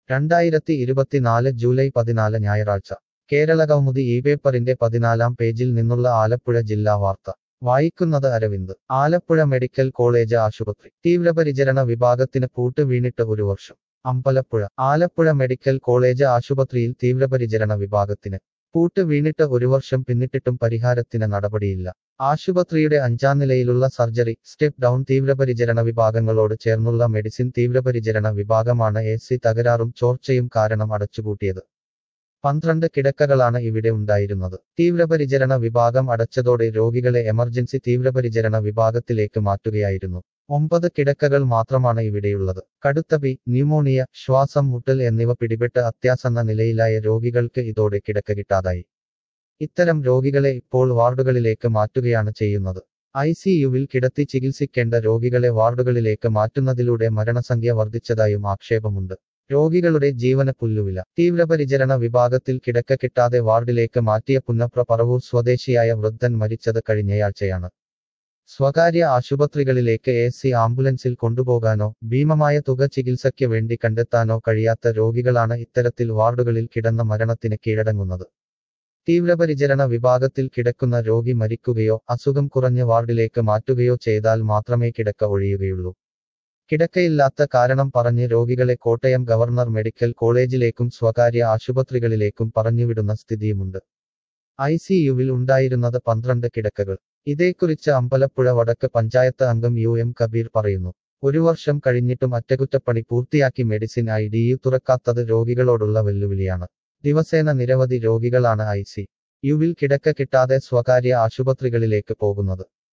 രണ്ടായിരത്തി ഇരുപത്തിനാല് ജൂലൈ പതിനാല് ഞായറാഴ്ച കേരള കൗമുദി ഈ പേപ്പറിന്റെ പതിനാലാം പേജിൽ നിന്നുള്ള ആലപ്പുഴ ജില്ലാ വാർത്ത വായിക്കുന്നത് അരവിന്ദ് ആലപ്പുഴ മെഡിക്കൽ കോളേജ് ആശുപത്രി തീവ്രപരിചരണ വിഭാഗത്തിന് പൂട്ട് വീണിട്ട് ഒരു വർഷം അമ്പലപ്പുഴ ആലപ്പുഴ മെഡിക്കൽ കോളേജ് ആശുപത്രിയിൽ തീവ്രപരിചരണ വിഭാഗത്തിന് പൂട്ട് വീണിട്ട് ഒരു വർഷം പിന്നിട്ടിട്ടും പരിഹാരത്തിന് നടപടിയില്ല ആശുപത്രിയുടെ അഞ്ചാം നിലയിലുള്ള സർജറി സ്റ്റെപ്പ് ഡൗൺ തീവ്രപരിചരണ വിഭാഗങ്ങളോട് ചേർന്നുള്ള മെഡിസിൻ തീവ്രപരിചരണ വിഭാഗമാണ് എ സി തകരാറും ചോർച്ചയും കാരണം അടച്ചുപൂട്ടിയത് പന്ത്രണ്ട് കിടക്കകളാണ് ഇവിടെ ഉണ്ടായിരുന്നത് തീവ്രപരിചരണ വിഭാഗം അടച്ചതോടെ രോഗികളെ എമർജൻസി തീവ്രപരിചരണ വിഭാഗത്തിലേക്ക് മാറ്റുകയായിരുന്നു ഒമ്പത് കിടക്കകൾ മാത്രമാണ് ഇവിടെയുള്ളത് കടുത്ത പി ന്യൂമോണിയ ശ്വാസം മുട്ടൽ എന്നിവ പിടിപെട്ട് അത്യാസന്ന നിലയിലായ രോഗികൾക്ക് ഇതോടെ കിടക്ക കിട്ടാതായി ഇത്തരം രോഗികളെ ഇപ്പോൾ വാർഡുകളിലേക്ക് മാറ്റുകയാണ് ചെയ്യുന്നത് ഐ സി യുവിൽ കിടത്തി ചികിത്സിക്കേണ്ട രോഗികളെ വാർഡുകളിലേക്ക് മാറ്റുന്നതിലൂടെ മരണസംഖ്യ വർദ്ധിച്ചതായും ആക്ഷേപമുണ്ട് രോഗികളുടെ ജീവന പുല്ലുവില തീവ്രപരിചരണ വിഭാഗത്തിൽ കിടക്ക കിട്ടാതെ വാർഡിലേക്ക് മാറ്റിയ പുന്നപ്ര പറവൂർ സ്വദേശിയായ വൃദ്ധൻ മരിച്ചത് കഴിഞ്ഞയാഴ്ചയാണ് സ്വകാര്യ ആശുപത്രികളിലേക്ക് എ സി ആംബുലൻസിൽ കൊണ്ടുപോകാനോ ഭീമമായ തുക ചികിത്സയ്ക്ക് വേണ്ടി കണ്ടെത്താനോ കഴിയാത്ത രോഗികളാണ് ഇത്തരത്തിൽ വാർഡുകളിൽ കിടന്ന മരണത്തിന് കീഴടങ്ങുന്നത് തീവ്രപരിചരണ വിഭാഗത്തിൽ കിടക്കുന്ന രോഗി മരിക്കുകയോ അസുഖം കുറഞ്ഞ വാർഡിലേക്ക് മാറ്റുകയോ ചെയ്താൽ മാത്രമേ കിടക്ക ഒഴിയുകയുള്ളൂ കിടക്കയില്ലാത്ത കാരണം പറഞ്ഞ് രോഗികളെ കോട്ടയം ഗവർണർ മെഡിക്കൽ കോളേജിലേക്കും സ്വകാര്യ ആശുപത്രികളിലേക്കും പറഞ്ഞുവിടുന്ന സ്ഥിതിയുമുണ്ട് ഐ സി യുവിൽ ഉണ്ടായിരുന്നത് പന്ത്രണ്ട് കിടക്കകൾ ഇതേക്കുറിച്ച് അമ്പലപ്പുഴ വടക്ക് പഞ്ചായത്ത് അംഗം യു എം കബീർ പറയുന്നു ഒരു വർഷം കഴിഞ്ഞിട്ടും അറ്റകുറ്റപ്പണി പൂർത്തിയാക്കി മെഡിസിൻ ഐ ഡി യു തുറക്കാത്തത് രോഗികളോടുള്ള വെല്ലുവിളിയാണ് ദിവസേന നിരവധി രോഗികളാണ് ഐ സി യുവിൽ കിടക്ക കിട്ടാതെ സ്വകാര്യ ആശുപത്രികളിലേക്ക് പോകുന്നത്